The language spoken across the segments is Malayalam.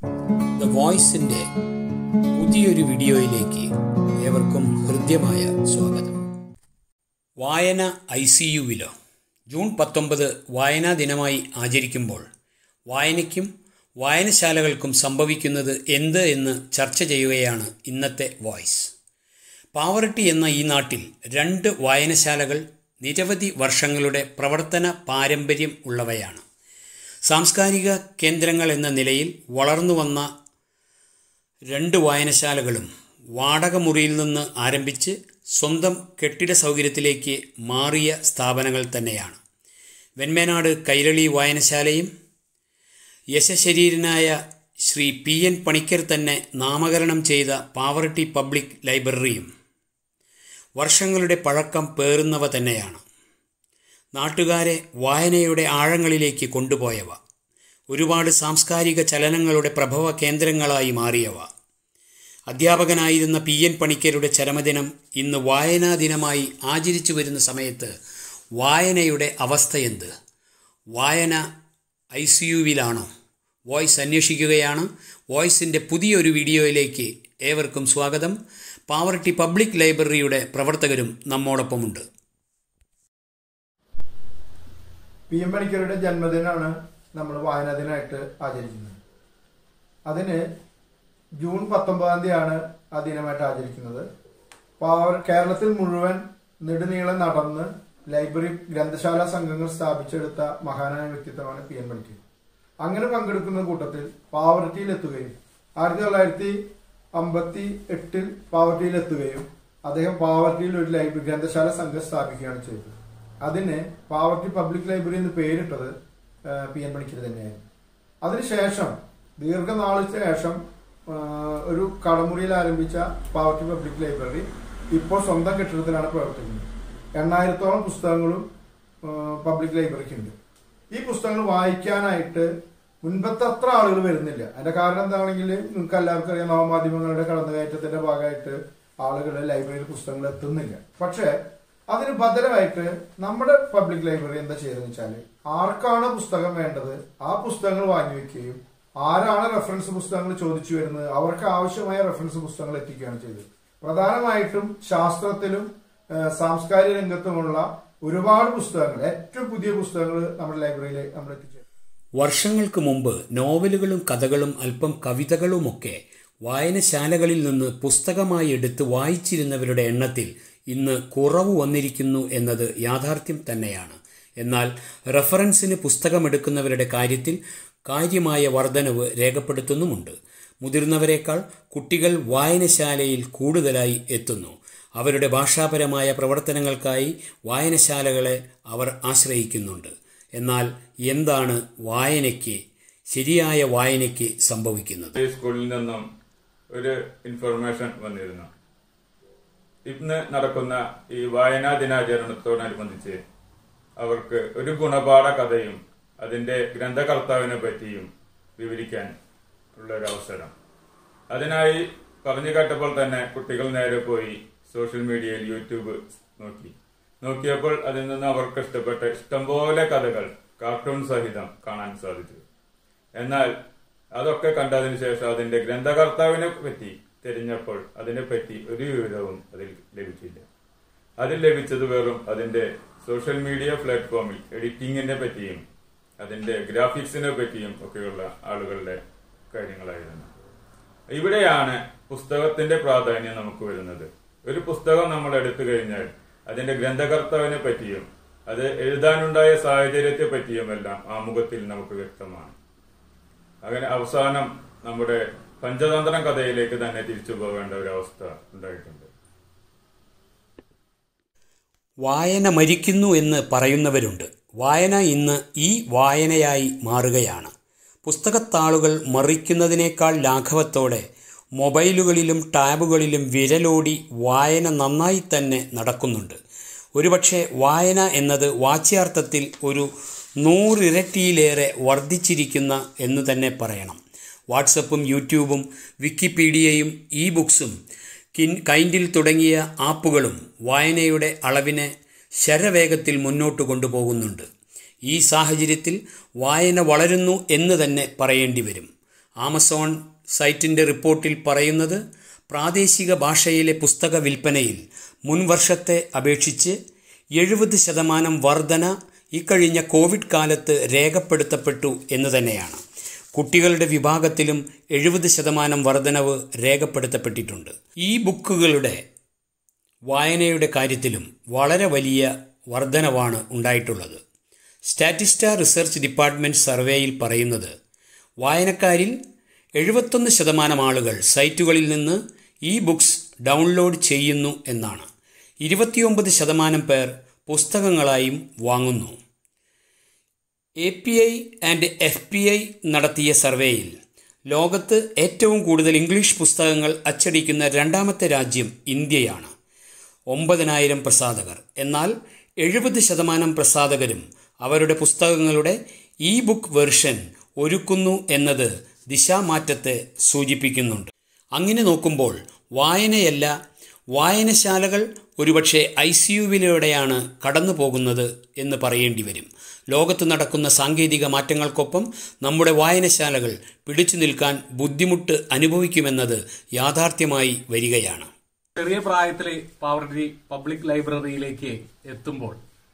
ദ വോയിസിൻ്റെ പുതിയൊരു വീഡിയോയിലേക്ക് ഏവർക്കും ഹൃദ്യമായ സ്വാഗതം വായന ഐ സി യുവിലോ ജൂൺ പത്തൊമ്പത് വായനാ ദിനമായി ആചരിക്കുമ്പോൾ വായനയ്ക്കും വായനശാലകൾക്കും സംഭവിക്കുന്നത് എന്ത് എന്ന് ചർച്ച ചെയ്യുകയാണ് ഇന്നത്തെ വോയിസ് പാവറട്ടി എന്ന ഈ നാട്ടിൽ രണ്ട് വായനശാലകൾ നിരവധി വർഷങ്ങളുടെ പ്രവർത്തന പാരമ്പര്യം ഉള്ളവയാണ് സാംസ്കാരിക കേന്ദ്രങ്ങൾ എന്ന നിലയിൽ വളർന്നു വന്ന രണ്ട് വായനശാലകളും വാടക മുറിയിൽ നിന്ന് ആരംഭിച്ച് സ്വന്തം കെട്ടിട സൗകര്യത്തിലേക്ക് മാറിയ സ്ഥാപനങ്ങൾ തന്നെയാണ് വെൺമേനാട് കൈരളി വായനശാലയും യശശരീരനായ ശ്രീ പി എൻ പണിക്കർ തന്നെ നാമകരണം ചെയ്ത പാവറട്ടി പബ്ലിക് ലൈബ്രറിയും വർഷങ്ങളുടെ പഴക്കം പേറുന്നവ തന്നെയാണ് നാട്ടുകാരെ വായനയുടെ ആഴങ്ങളിലേക്ക് കൊണ്ടുപോയവ ഒരുപാട് സാംസ്കാരിക ചലനങ്ങളുടെ പ്രഭവ കേന്ദ്രങ്ങളായി മാറിയവ അധ്യാപകനായിരുന്ന പി എൻ പണിക്കരുടെ ചരമദിനം ഇന്ന് വായനാ ദിനമായി ആചരിച്ചു വരുന്ന സമയത്ത് വായനയുടെ അവസ്ഥയെന്ത് വായന ഐ സി യുവിലാണോ വോയിസ് അന്വേഷിക്കുകയാണ് വോയിസിൻ്റെ പുതിയൊരു വീഡിയോയിലേക്ക് ഏവർക്കും സ്വാഗതം പാവർട്ടി പബ്ലിക് ലൈബ്രറിയുടെ പ്രവർത്തകരും നമ്മോടൊപ്പമുണ്ട് പി എം പണിക്കരുടെ ജന്മദിനമാണ് നമ്മൾ വായനാ ദിനമായിട്ട് ആചരിക്കുന്നത് അതിന് ജൂൺ പത്തൊമ്പതാം തീയതിയാണ് ആ ദിനമായിട്ട് ആചരിക്കുന്നത് പാവർ കേരളത്തിൽ മുഴുവൻ നെടുനീളം നടന്ന് ലൈബ്രറി ഗ്രന്ഥശാല സംഘങ്ങൾ സ്ഥാപിച്ചെടുത്ത മഹാനായ വ്യക്തിത്വമാണ് പി എൻ പണിക്കർ അങ്ങനെ പങ്കെടുക്കുന്ന കൂട്ടത്തിൽ പാവർട്ടിയിലെത്തുകയും ആയിരത്തി തൊള്ളായിരത്തി അമ്പത്തി എട്ടിൽ പാവർട്ടിയിലെത്തുകയും അദ്ദേഹം പാവർട്ടിയിൽ ഒരു ലൈബ്രറി ഗ്രന്ഥശാല സംഘം സ്ഥാപിക്കുകയാണ് ചെയ്തത് അതിന് പാവർട്ടി പബ്ലിക് ലൈബ്രറി എന്ന് പേരിട്ടത് ആ, പി എൻ പണിക്കർ തന്നെയായിരുന്നു അതിനുശേഷം ദീർഘനാളിന് ശേഷം ആ, ഒരു കടമുറിയിൽ ആരംഭിച്ച പാവർട്ടി പബ്ലിക് ലൈബ്രറി ഇപ്പോൾ സ്വന്തം കെട്ടിടത്തിലാണ് പ്രവർത്തിക്കുന്നത് എണ്ണായിരത്തോളം പുസ്തകങ്ങളും ആ, പബ്ലിക് ലൈബ്രറിക്ക് ഉണ്ട് ഈ പുസ്തകങ്ങൾ വായിക്കാനായിട്ട് മുൻപത്തെ അത്ര ആളുകൾ വരുന്നില്ല അതിന്റെ കാരണം എന്താണെങ്കിൽ നിങ്ങൾക്ക് എല്ലാവർക്കും അറിയാം നവമാധ്യമങ്ങളുടെ കടന്നുകയറ്റത്തിന്റെ ഭാഗമായിട്ട് ആളുകൾ ലൈബ്രറിയിൽ പുസ്തകങ്ങൾ എത്തുന്നില്ല പക്ഷേ അതിന് ബദലായിട്ട് നമ്മുടെ പബ്ലിക് ലൈബ്രറി എന്താ ചെയ്തതെന്ന് വെച്ചാല് ആർക്കാണ് പുസ്തകം വേണ്ടത് ആ പുസ്തകങ്ങൾ വാങ്ങി വെക്കുകയും ആരാണ് റെഫറൻസ് പുസ്തകങ്ങൾ ചോദിച്ചു വരുന്നത് അവർക്ക് ആവശ്യമായ റെഫറൻസ് പുസ്തകങ്ങൾ എത്തിക്കുകയാണ് ചെയ്തത് പ്രധാനമായിട്ടും ശാസ്ത്രത്തിലും ഏഹ്, സാംസ്കാരിക രംഗത്തുമുള്ള ഒരുപാട് പുസ്തകങ്ങൾ ഏറ്റവും പുതിയ പുസ്തകങ്ങൾ നമ്മുടെ ലൈബ്രറിയിൽ നമ്മൾ എത്തിച്ചു വർഷങ്ങൾക്ക് മുമ്പ് നോവലുകളും കഥകളും അല്പം കവിതകളുമൊക്കെ വായനശാലകളിൽ നിന്ന് പുസ്തകമായി എടുത്ത് വായിച്ചിരുന്നവരുടെ എണ്ണത്തിൽ ഇന്ന് കുറവ് വന്നിരിക്കുന്നു എന്നത് യാഥാർത്ഥ്യം തന്നെയാണ് എന്നാൽ റഫറൻസിന് പുസ്തകമെടുക്കുന്നവരുടെ കാര്യത്തിൽ കാര്യമായ വർധനവ് രേഖപ്പെടുത്തുന്നുമുണ്ട് മുതിർന്നവരെക്കാൾ കുട്ടികൾ വായനശാലയിൽ കൂടുതലായി എത്തുന്നു അവരുടെ ഭാഷാപരമായ പ്രവർത്തനങ്ങൾക്കായി വായനശാലകളെ അവർ ആശ്രയിക്കുന്നുണ്ട് എന്നാൽ എന്താണ് വായനയ്ക്ക് ശരിയായ വായനയ്ക്ക് സംഭവിക്കുന്നത് ഈ സ്കൂളിൽ നിന്നും ഒരു ഇൻഫർമേഷൻ വന്നിരുന്നു ഇന്ന് നടക്കുന്ന ഈ വായനാ ദിനാചരണത്തോടനുബന്ധിച്ച് അവർക്ക് ഒരു ഗുണപാഠ കഥയും അതിന്റെ ഗ്രന്ഥകർത്താവിനെ പറ്റിയും വിവരിക്കാൻ ഉള്ള ഒരു അവസരം അതിനായി പറഞ്ഞു കേട്ടപ്പോൾ തന്നെ കുട്ടികൾ നേരെ പോയി സോഷ്യൽ മീഡിയയിൽ യൂട്യൂബ് നോക്കി നോക്കിയപ്പോൾ അതിൽ നിന്ന് അവർക്ക് ഇഷ്ടപ്പെട്ട ഇഷ്ടംപോലെ കഥകൾ കാർട്ടൂൺ സഹിതം കാണാൻ സാധിച്ചു എന്നാൽ അതൊക്കെ കണ്ടതിന് ശേഷം അതിന്റെ ഗ്രന്ഥകർത്താവിനെ പറ്റി തിരിഞ്ഞപ്പോൾ അതിനെപ്പറ്റി ഒരു വിവരവും അതിൽ ലഭിച്ചില്ല അതിൽ ലഭിച്ചത് വെറും അതിന്റെ സോഷ്യൽ മീഡിയ പ്ലാറ്റ്ഫോമിൽ എഡിറ്റിങ്ങിനെ പറ്റിയും അതിന്റെ ഗ്രാഫിക്സിനെ പറ്റിയും ഒക്കെയുള്ള ആളുകളുടെ കാര്യങ്ങളായിരുന്നു ഇവിടെയാണ് പുസ്തകത്തിന്റെ പ്രാധാന്യം നമുക്ക് വരുന്നത് ഒരു പുസ്തകം നമ്മൾ എടുത്തു കഴിഞ്ഞാൽ അതിന്റെ ഗ്രന്ഥകർത്താവിനെ പറ്റിയും അത് എഴുതാനുണ്ടായ സാഹചര്യത്തെ പറ്റിയും എല്ലാം ആമുഖത്തിൽ നമുക്ക് വ്യക്തമാണ് അങ്ങനെ അവസാനം നമ്മുടെ പഞ്ചതന്ത്രം കഥയിലേക്ക് തന്നെ തിരിച്ചു പോകേണ്ട ഒരു അവസ്ഥ ഉണ്ടായിട്ടുണ്ട് വായന മരിക്കുന്നു എന്ന് പറയുന്നവരുണ്ട് വായന ഇന്ന് ഈ വായനയായി മാറുകയാണ് പുസ്തകത്താളുകൾ മറിക്കുന്നതിനേക്കാൾ ലാഘവത്തോടെ മൊബൈലുകളിലും ടാബുകളിലും വിരലോടി വായന നന്നായി തന്നെ നടക്കുന്നുണ്ട് ഒരുപക്ഷെ വായന എന്നത് വാച്യാർത്ഥത്തിൽ ഒരു നൂറിരട്ടിയിലേറെ വർദ്ധിച്ചിരിക്കുന്ന എന്ന് തന്നെ പറയണം വാട്സപ്പും യൂട്യൂബും വിക്കിപീഡിയയും ഇ ബുക്സും കിൻ കൈൻഡിൽ തുടങ്ങിയ ആപ്പുകളും വായനയുടെ അളവിനെ ശരവേഗത്തിൽ മുന്നോട്ട് കൊണ്ടുപോകുന്നുണ്ട് ഈ സാഹചര്യത്തിൽ വായന വളരുന്നു എന്ന് തന്നെ പറയേണ്ടി വരും ആമസോൺ സൈറ്റിൻ്റെ റിപ്പോർട്ടിൽ പറയുന്നത് പ്രാദേശിക ഭാഷയിലെ പുസ്തക വിൽപ്പനയിൽ മുൻവർഷത്തെ അപേക്ഷിച്ച് എഴുപത് ശതമാനം വർധന ഇക്കഴിഞ്ഞ കോവിഡ് കാലത്ത് രേഖപ്പെടുത്തപ്പെട്ടു എന്ന് തന്നെയാണ് കുട്ടികളുടെ വിഭാഗത്തിലും എഴുപത് ശതമാനം വർധനവ് രേഖപ്പെടുത്തപ്പെട്ടിട്ടുണ്ട് ഈ ബുക്കുകളുടെ വായനയുടെ കാര്യത്തിലും വളരെ വലിയ വർധനവാണ് ഉണ്ടായിട്ടുള്ളത് സ്റ്റാറ്റിസ്റ്റ റിസർച്ച് ഡിപ്പാർട്ട്മെൻറ്റ് സർവേയിൽ പറയുന്നത് വായനക്കാരിൽ എഴുപത്തൊന്ന് ശതമാനം ആളുകൾ സൈറ്റുകളിൽ നിന്ന് ഈ ബുക്സ് ഡൗൺലോഡ് ചെയ്യുന്നു എന്നാണ് ഇരുപത്തിയൊമ്പത് ശതമാനം പേർ പുസ്തകങ്ങളായും വാങ്ങുന്നു A P I and F P I നടത്തിയ സർവേയിൽ ലോകത്ത് ഏറ്റവും കൂടുതൽ ഇംഗ്ലീഷ് പുസ്തകങ്ങൾ അച്ചടിക്കുന്ന രണ്ടാമത്തെ രാജ്യം ഇന്ത്യയാണ് ഒമ്പതിനായിരം പ്രസാധകർ എന്നാൽ എഴുപത് ശതമാനം പ്രസാധകരും അവരുടെ പുസ്തകങ്ങളുടെ ഇ ബുക്ക് വെർഷൻ ഒരുക്കുന്നു എന്നത് ദിശാമാറ്റത്തെ സൂചിപ്പിക്കുന്നുണ്ട് അങ്ങനെ നോക്കുമ്പോൾ വായനയല്ല വായനശാലകൾ ഒരുപക്ഷെ ഐ സി യുവിലൂടെയാണ് കടന്നു പോകുന്നത് എന്ന് പറയേണ്ടി വരും ലോകത്ത് നടക്കുന്ന സാങ്കേതിക മാറ്റങ്ങൾക്കൊപ്പം നമ്മുടെ വായനശാലകൾ പിടിച്ചു നിൽക്കാൻ ബുദ്ധിമുട്ട് അനുഭവിക്കുമെന്നത് യാഥാർത്ഥ്യമായി വരികയാണ് ചെറിയ പ്രായത്തിലെ പാവർട്ടി പബ്ലിക് ലൈബ്രറിയിലേക്ക് എത്തുമ്പോൾ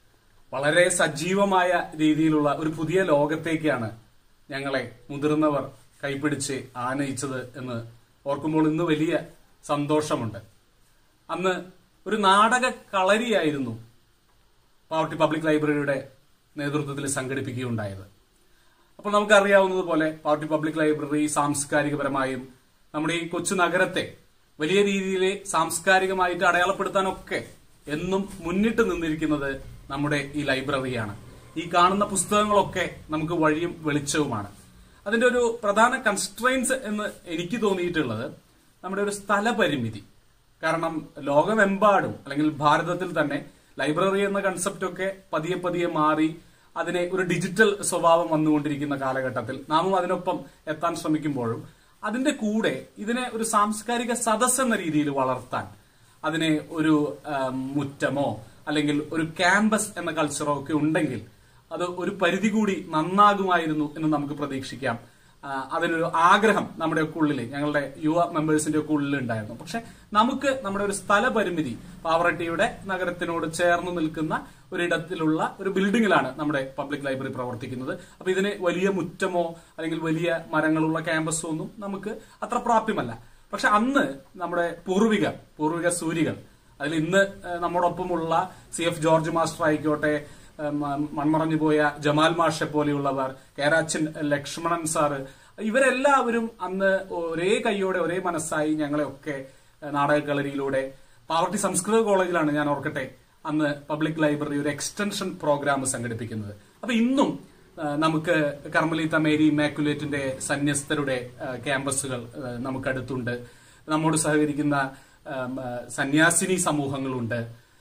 വളരെ സജീവമായ രീതിയിലുള്ള ഒരു പുതിയ ലോകത്തേക്കാണ് ഞങ്ങളെ മുതിർന്നവർ കൈപിടിച്ച് ആനയിച്ചത് എന്ന് ഓർക്കുമ്പോൾ ഇന്ന് വലിയ സന്തോഷമുണ്ട് അന്ന് ഒരു നാടക കളരിയായിരുന്നു പാവർട്ടി പബ്ലിക് ലൈബ്രറിയുടെ നേതൃത്വത്തിൽ സംഘടിപ്പിക്കുകയുണ്ടായത് അപ്പോൾ നമുക്കറിയാവുന്നതുപോലെ പാർട്ടി പബ്ലിക് ലൈബ്രറി സാംസ്കാരികപരമായും നമ്മുടെ ഈ കൊച്ചു നഗരത്തെ വലിയ രീതിയിൽ സാംസ്കാരികമായിട്ട് അടയാളപ്പെടുത്താനൊക്കെ എന്നും മുന്നിട്ട് നിന്നിരിക്കുന്നത് നമ്മുടെ ഈ ലൈബ്രറിയാണ് ഈ കാണുന്ന പുസ്തകങ്ങളൊക്കെ നമുക്ക് വഴിയും വെളിച്ചവുമാണ് അതിന്റെ ഒരു പ്രധാന കൺസ്ട്രെയിൻസ് എന്ന് എനിക്ക് തോന്നിയിട്ടുള്ളത് നമ്മുടെ ഒരു സ്ഥലപരിമിതി കാരണം ലോകമെമ്പാടും അല്ലെങ്കിൽ ഭാരതത്തിൽ തന്നെ ലൈബ്രറി എന്ന കൺസെപ്റ്റ് ഒക്കെ പതിയെ പതിയെ മാറി അതിനെ ഒരു ഡിജിറ്റൽ സ്വഭാവം വന്നുകൊണ്ടിരിക്കുന്ന കാലഘട്ടത്തിൽ നാമും അതിനൊപ്പം എത്താൻ ശ്രമിക്കുമ്പോഴും അതിന്റെ കൂടെ ഇതിനെ ഒരു സാംസ്കാരിക സദസ് എന്ന രീതിയിൽ വളർത്താൻ അതിനെ ഒരു ആ, മുറ്റമോ അല്ലെങ്കിൽ ഒരു ക്യാമ്പസ് എന്ന കൾച്ചറോ ഒക്കെ ഉണ്ടെങ്കിൽ അത് ഒരു പരിധി കൂടി നന്നാകുമായിരുന്നു എന്ന് നമുക്ക് പ്രതീക്ഷിക്കാം ആ, അതിനൊരു ആഗ്രഹം നമ്മുടെ ഒക്കെ ഉള്ളിൽ ഞങ്ങളുടെ യുവ മെമ്പേഴ്സിന്റെ ഒക്കെ ഉള്ളിൽ ഉണ്ടായിരുന്നു പക്ഷെ നമുക്ക് നമ്മുടെ ഒരു സ്ഥല പരിമിതി പാവറട്ടിയുടെ നഗരത്തിനോട് ചേർന്ന് നിൽക്കുന്ന ഒരിടത്തിലുള്ള ഒരു ബിൽഡിങ്ങിലാണ് നമ്മുടെ പബ്ലിക് ലൈബ്രറി പ്രവർത്തിക്കുന്നത് അപ്പൊ ഇതിന് വലിയ മുറ്റമോ അല്ലെങ്കിൽ വലിയ മരങ്ങളുള്ള ക്യാമ്പസോ ഒന്നും നമുക്ക് അത്ര പ്രാപ്യമല്ല പക്ഷെ അന്ന് നമ്മുടെ പൂർവികർ പൂർവിക സൂരികൾ അതിൽ ഇന്ന് ഏഹ്, നമ്മോടൊപ്പമുള്ള സി എഫ് ജോർജ് മാസ്റ്റർ ആയിക്കോട്ടെ ഏഹ്, മ- മൺമറഞ്ഞു പോയ ജമാൽ മാഷെ പോലെയുള്ളവർ കേരാച്ചൻ ലക്ഷ്മണൻ സാറ് ഇവരെല്ലാവരും അന്ന് ഒരേ കൈയോടെ ഒരേ മനസ്സായി ഞങ്ങളെയൊക്കെ ഏഹ്, നാടക കളരിയിലൂടെ പാവർട്ടി സംസ്കൃത കോളേജിലാണ് ഞാൻ ഓർക്കട്ടെ അന്ന് പബ്ലിക് ലൈബ്രറി ഒരു എക്സ്റ്റൻഷൻ പ്രോഗ്രാം സംഘടിപ്പിക്കുന്നത് അപ്പൊ ഇന്നും ആ, നമുക്ക് കർമ്മലീത്ത മേരി ഇമാക്കുലേറ്റിന്റെ സന്യസ്തരുടെ ആ, ക്യാമ്പസുകൾ ആ, നമുക്കടുത്തുണ്ട് നമ്മോട് സഹകരിക്കുന്ന ആം, ആ, സന്യാസിനി സമൂഹങ്ങളുണ്ട്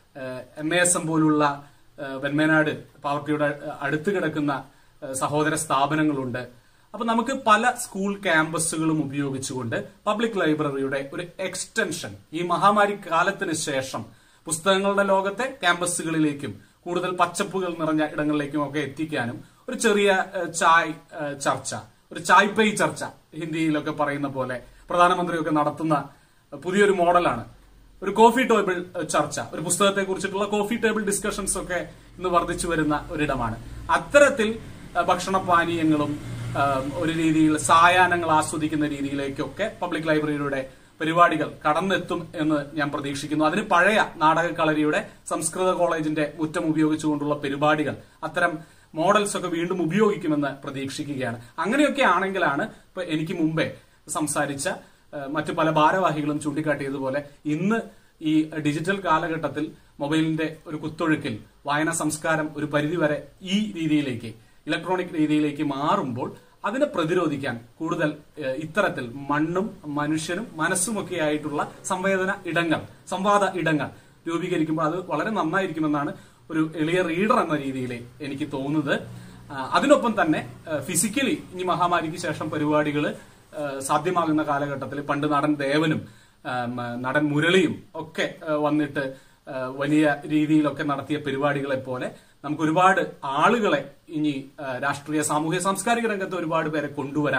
എം എ എസ് എം പോലുള്ള ആ, വെൺമേനാട് പാവർട്ടിയുടെ അടുത്ത് കിടക്കുന്ന ആ, സഹോദര സ്ഥാപനങ്ങളുണ്ട് അപ്പൊ നമുക്ക് പല സ്കൂൾ ക്യാമ്പസുകളും ഉപയോഗിച്ചുകൊണ്ട് പബ്ലിക് ലൈബ്രറിയുടെ ഒരു എക്സ്റ്റൻഷൻ ഈ മഹാമാരി കാലത്തിന് ശേഷം പുസ്തകങ്ങളുടെ ലോകത്തെ ക്യാമ്പസുകളിലേക്കും കൂടുതൽ പച്ചപ്പുകൾ നിറഞ്ഞ ഇടങ്ങളിലേക്കും ഒക്കെ എത്തിക്കാനും ഒരു ചെറിയ ഏഹ്, ചായ് ഏഹ്, ചർച്ച ഒരു ചായ് പേ ചർച്ച ഹിന്ദിയിലൊക്കെ പറയുന്ന പോലെ പ്രധാനമന്ത്രിയൊക്കെ നടത്തുന്ന പുതിയൊരു മോഡലാണ് ഒരു കോഫി ടേബിൾ ഏഹ്, ചർച്ച ഒരു പുസ്തകത്തെ കുറിച്ചിട്ടുള്ള കോഫി ടേബിൾ ഡിസ്കഷൻസ് ഒക്കെ ഇന്ന് വർദ്ധിച്ചു വരുന്ന ഒരിടമാണ് അത്തരത്തിൽ ഏഹ്, ഭക്ഷണപാനീയങ്ങളും ഏഹ്, ഒരു രീതിയിൽ സായാഹ്നങ്ങൾ ആസ്വദിക്കുന്ന രീതിയിലേക്കൊക്കെ പബ്ലിക് ലൈബ്രറിയുടെ പരിപാടികൾ കടന്നെത്തും എന്ന് ഞാൻ പ്രതീക്ഷിക്കുന്നു അതിന് പഴയ നാടക കളരിയുടെ സംസ്കൃത കോളേജിന്റെ മുറ്റം ഉപയോഗിച്ചുകൊണ്ടുള്ള പരിപാടികൾ അത്തരം മോഡൽസ് ഒക്കെ വീണ്ടും ഉപയോഗിക്കുമെന്ന് പ്രതീക്ഷിക്കുകയാണ് അങ്ങനെയൊക്കെ ആണെങ്കിലാണ് ഇപ്പൊ എനിക്ക് മുമ്പേ സംസാരിച്ച ഏഹ്, മറ്റു പല ഭാരവാഹികളും ചൂണ്ടിക്കാട്ടിയതുപോലെ ഇന്ന് ഈ ഡിജിറ്റൽ കാലഘട്ടത്തിൽ മൊബൈലിന്റെ ഒരു കുത്തൊഴുക്കിൽ വായനാ സംസ്കാരം ഒരു പരിധിവരെ ഈ രീതിയിലേക്ക് ഇലക്ട്രോണിക് രീതിയിലേക്ക് മാറുമ്പോൾ അതിനെ പ്രതിരോധിക്കാൻ കൂടുതൽ ഏഹ്, ഇത്തരത്തിൽ മണ്ണും മനുഷ്യനും മനസ്സുമൊക്കെ ആയിട്ടുള്ള സംവേദന ഇടങ്ങൾ സംവാദ ഇടങ്ങൾ രൂപീകരിക്കുമ്പോൾ അത് വളരെ നന്നായിരിക്കുമെന്നാണ് ഒരു എളിയ റീഡർ എന്ന രീതിയിൽ എനിക്ക് തോന്നുന്നത് ആ, അതിനൊപ്പം തന്നെ ഫിസിക്കലി ഇനി മഹാമാരിക്ക് ശേഷം പരിപാടികൾ സാധ്യമാകുന്ന കാലഘട്ടത്തിൽ പണ്ട് നടൻ ദേവനും ആ, മ- നടൻ മുരളിയും ഒക്കെ ആ, വന്നിട്ട് ആ, വലിയ രീതിയിലൊക്കെ നടത്തിയ പരിപാടികളെ പോലെ നമുക്ക് ഒരുപാട് ആളുകളെ ഇനി ആ, രാഷ്ട്രീയ സാമൂഹ്യ സാംസ്കാരിക രംഗത്ത് ഒരുപാട് പേരെ കൊണ്ടുവരാൻ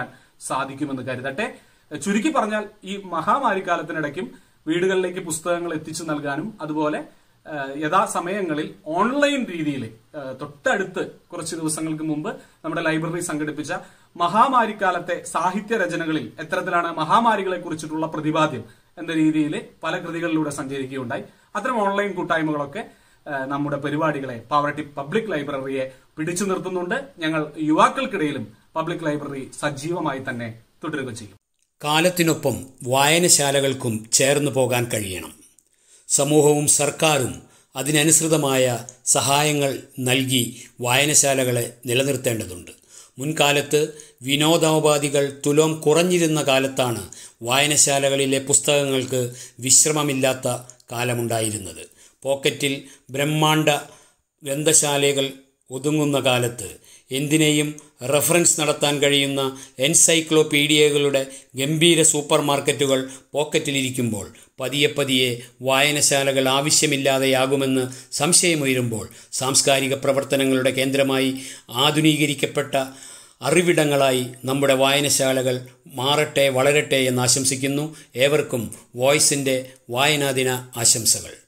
സാധിക്കുമെന്ന് കരുതട്ടെ ചുരുക്കി പറഞ്ഞാൽ ഈ മഹാമാരി കാലത്തിനിടയ്ക്കും വീടുകളിലേക്ക് പുസ്തകങ്ങൾ എത്തിച്ചു നൽകാനും അതുപോലെ ഏഹ്, യഥാസമയങ്ങളിൽ ഓൺലൈൻ രീതിയിൽ ഏഹ്, തൊട്ടടുത്ത് കുറച്ച് ദിവസങ്ങൾക്ക് മുമ്പ് നമ്മുടെ ലൈബ്രറി സംഘടിപ്പിച്ച മഹാമാരിക്കാലത്തെ സാഹിത്യ രചനകളിൽ എത്തരത്തിലാണ് മഹാമാരികളെ കുറിച്ചിട്ടുള്ള പ്രതിപാദ്യം എന്ന രീതിയിൽ പല കൃതികളിലൂടെ സഞ്ചരിക്കുകയുണ്ടായി അത്തരം ഓൺലൈൻ കൂട്ടായ്മകളൊക്കെ ഏഹ്, നമ്മുടെ പരിപാടികളെ പാവറട്ടി പബ്ലിക് ലൈബ്രറിയെ പിടിച്ചു നിർത്തുന്നുണ്ട് ഞങ്ങൾ യുവാക്കൾക്കിടയിലും പബ്ലിക് ലൈബ്രറി സജീവമായി തന്നെ തുടരുക ചെയ്യും കാലത്തിനൊപ്പം വായനശാലകൾക്കും ചേർന്നു പോകാൻ കഴിയണം സമൂഹവും സർക്കാരും അതിനനുസൃതമായ സഹായങ്ങൾ നൽകി വായനശാലകളെ നിലനിർത്തേണ്ടതുണ്ട് മുൻകാലത്ത് വിനോദോപാധികൾ തുലോം കുറഞ്ഞിരുന്ന കാലത്താണ് വായനശാലകളിലെ പുസ്തകങ്ങൾക്ക് വിശ്രമമില്ലാത്ത കാലമുണ്ടായിരുന്നത് പോക്കറ്റിൽ ബ്രഹ്മാണ്ഡ ഗ്രന്ഥശാലകൾ ഒതുങ്ങുന്ന കാലത്ത് എന്തിനേയും റെഫറൻസ് നടത്താൻ കഴിയുന്ന എൻസൈക്ലോപീഡിയകളുടെ ഗംഭീര സൂപ്പർ മാർക്കറ്റുകൾ പോക്കറ്റിലിരിക്കുമ്പോൾ പതിയെ പതിയെ വായനശാലകൾ ആവശ്യമില്ലാതെയാകുമെന്ന് സംശയമുയരുമ്പോൾ സാംസ്കാരിക പ്രവർത്തനങ്ങളുടെ കേന്ദ്രമായി ആധുനീകരിക്കപ്പെട്ട അറിവിടങ്ങളായി നമ്മുടെ വായനശാലകൾ മാറട്ടെ വളരട്ടെ എന്ന് ആശംസിക്കുന്നു ഏവർക്കും വോയിസിൻ്റെ വായനാദിന ആശംസകൾ